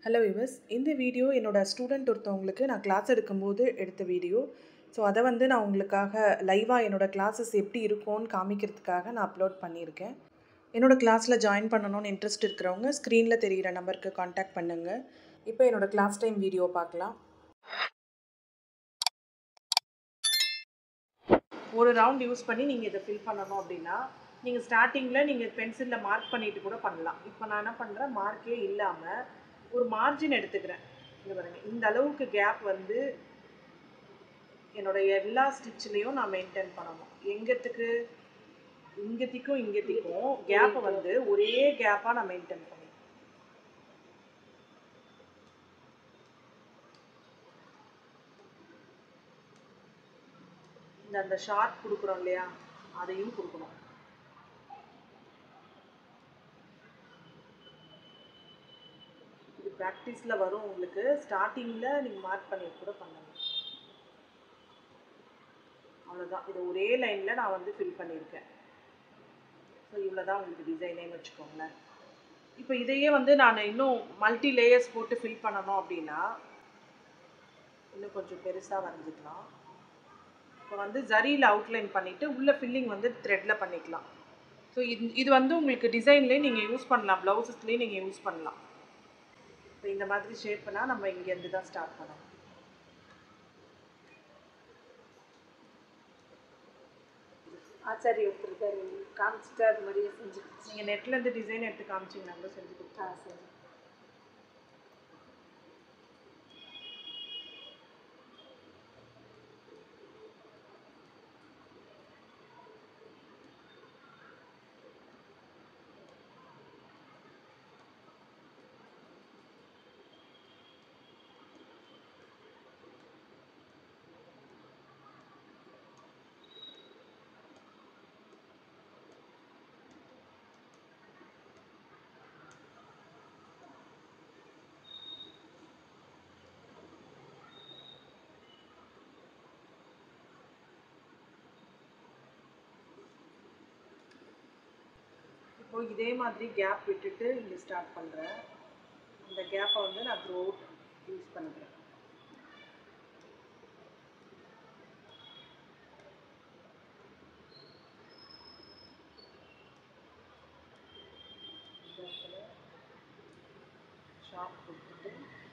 hello யுவஸ் இந்த video என்னோட student ஒருத்தவங்களுக்கு நான் கிளாஸ் எடுக்கும்போது எடுத்த வீடியோ ஸோ அதை வந்து நான் உங்களுக்காக லைவாக என்னோட கிளாஸஸ் எப்படி இருக்கும்னு காமிக்கிறதுக்காக நான் அப்லோட் பண்ணியிருக்கேன் என்னோட கிளாஸில் ஜாயின் பண்ணணும்னு இன்ட்ரெஸ்ட் இருக்கிறவங்க ஸ்க்ரீனில் தெரிகிற நம்பருக்கு காண்டாக்ட் பண்ணுங்கள் இப்போ என்னோட கிளாஸ் டைம் வீடியோ பார்க்கலாம் ஒரு ரவுண்ட் யூஸ் பண்ணி நீங்கள் இதை ஃபில் பண்ணணும் அப்படின்னா நீங்கள் ஸ்டார்டிங்கில் நீங்கள் பென்சிலில் மார்க் பண்ணிட்டு கூட பண்ணலாம் இப்போ நான் என்ன பண்ணுறேன் மார்க்கே இல்லாமல் ஒரு மார்ஜின் எடுத்துக்கிறேன் இங்கே பாருங்க இந்த அளவுக்கு கேப் வந்து என்னோட எல்லா ஸ்டிச்லேயும் நான் மெயின்டைன் பண்ணணும் எங்கத்துக்கு இங்கத்திக்கும் இங்கத்திக்கும் கேப்பை வந்து ஒரே கேப்பாக நான் மெயின்டைன் பண்ணணும் இந்த அந்த ஷார்ட் கொடுக்குறோம் இல்லையா அதையும் கொடுக்கணும் இது ப்ராக்டிஸில் வரும் உங்களுக்கு ஸ்டார்டிங்கில் நீங்கள் மார்க் பண்ணி கூட பண்ணுங்க அவ்வளோதான் இது ஒரே லைனில் நான் வந்து ஃபில் பண்ணியிருக்கேன் ஸோ இவ்வளோ தான் உங்களுக்கு டிசைனே வச்சுக்கோங்களேன் இப்போ இதையே வந்து நான் இன்னும் மல்டி லேயர்ஸ் போட்டு ஃபில் பண்ணணும் அப்படின்னா இன்னும் கொஞ்சம் பெருசாக வரைஞ்சிக்கலாம் இப்போ வந்து ஜரியில் அவுட்லைன் பண்ணிவிட்டு உள்ள ஃபில்லிங் வந்து த்ரெட்டில் பண்ணிக்கலாம் ஸோ இது இது வந்து உங்களுக்கு டிசைன்லேயே நீங்கள் யூஸ் பண்ணலாம் ப்ளவுசஸ்லேயே நீங்கள் யூஸ் பண்ணலாம் இப்போ இந்த மாதிரி ஷேப்னா நம்ம இங்கேருந்து தான் ஸ்டார்ட் பண்ணணும் ஆச்சாரி ஒருத்தர் இருக்காரு காமிச்சிட்டு அது மாதிரியே செஞ்சு நீங்கள் நெட்லேருந்து டிசைன் எடுத்து காமிச்சிங்கன்னா கூட செஞ்சு கொடுத்தா ஆ சரி இப்போ இதே மாதிரி கேப் விட்டுட்டு இங்கே ஸ்டார்ட் பண்ணுறேன் அந்த கேப்பை வந்து நான் த்ரூ அவுட் யூஸ் பண்ணிக்கிறேன் ஷார்ப் கொடுத்துட்டு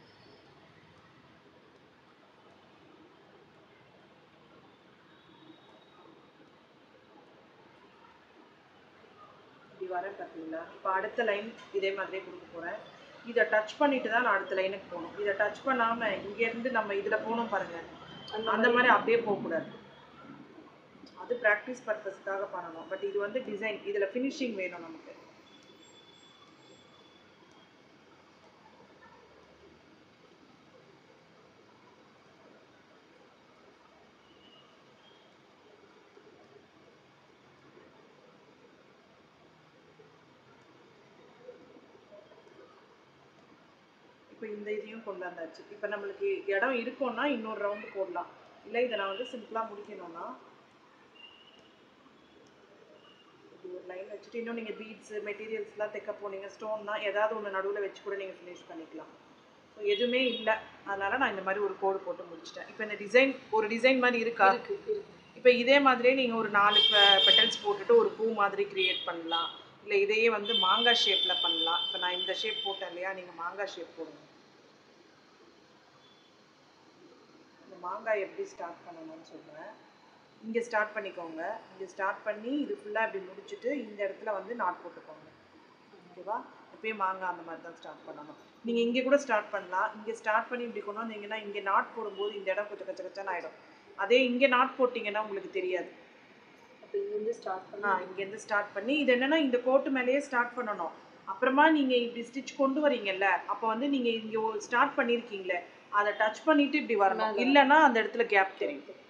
இப்படி வரேன் பார்த்தீங்களா இப்போ அடுத்த லைன் இதே மாதிரியே கொடுக்க போகிறேன் இதை டச் பண்ணிட்டு தான் நான் அடுத்த லைனுக்கு போகணும் இதை டச் பண்ணாமல் இங்கேருந்து நம்ம இதில் போகணும் பாருங்கள் அந்த மாதிரி அப்படியே போகக்கூடாது அது ப்ராக்டிஸ் பர்பஸ்க்காக பண்ணணும் பட் இது வந்து டிசைன் இதில் ஃபினிஷிங் வேணும் நமக்கு இப்போ இந்த இதையும் கொண்டு வந்தாச்சு இப்போ நம்மளுக்கு இடம் இருக்கும்னா இன்னொரு ரவுண்டு போடலாம் இல்லை இதை நான் வந்து சிம்பிளாக முடிக்கணும்னா இப்படி ஒரு லைன் வச்சுட்டு இன்னும் நீங்கள் பீட்ஸு மெட்டீரியல்ஸ்லாம் தைக்க போனீங்க ஸ்டோன்னா ஏதாவது ஒன்று நடுவில் வச்சு கூட நீங்கள் ஃபினிஷ் பண்ணிக்கலாம் ஸோ எதுவுமே இல்லை அதனால் நான் இந்த மாதிரி ஒரு கோடு போட்டு முடிச்சிட்டேன் இப்போ இந்த டிசைன் ஒரு டிசைன் மாதிரி இருக்கா இருக்கு இருக்கு இப்போ இதே மாதிரியே நீங்கள் ஒரு நாலு பெட்டல்ஸ் போட்டுட்டு ஒரு பூ மாதிரி க்ரியேட் பண்ணலாம் இல்லை இதையே வந்து மாங்காய் ஷேப்பில் பண்ணலாம் இப்போ நான் இந்த ஷேப் போட்டேன் இல்லையா நீங்கள் மாங்காய் ஷேப் போடுங்க இந்த மாங்காய் எப்படி ஸ்டார்ட் பண்ணணும்னு சொல்கிறேன் இங்கே ஸ்டார்ட் பண்ணிக்கோங்க இங்கே ஸ்டார்ட் பண்ணி இது ஃபுல்லாக இப்படி முடிச்சுட்டு இந்த இடத்துல வந்து நாட் போட்டுக்கோங்க ஓகேவா எப்பயும் மாங்காய் அந்த மாதிரி தான் ஸ்டார்ட் பண்ணணும் நீங்கள் இங்கே கூட ஸ்டார்ட் பண்ணலாம் இங்கே ஸ்டார்ட் பண்ணி இப்படி கொண்டு வந்தீங்கன்னா இங்கே நாட் போடும்போது இந்த இடம் கொஞ்சம் கச்ச கச்சான்னு ஆகிடும் அதே இங்கே நாட் போட்டிங்கன்னா உங்களுக்கு தெரியாது அப்போ இங்கேருந்து ஸ்டார்ட் ஆ பண்ணி இங்கேருந்து ஸ்டார்ட் பண்ணி இது என்னன்னா இந்த கோட்டு மேலேயே ஸ்டார்ட் பண்ணணும் அப்புறமா நீங்கள் இப்படி ஸ்டிச் கொண்டு வரீங்கல்ல அப்போ வந்து நீங்கள் இங்கே ஸ்டார்ட் பண்ணியிருக்கீங்களே அதை டச் பண்ணிட்டு இப்படி வரணும் இல்லைன்னா அந்த இடத்துல கேப் தெரியும்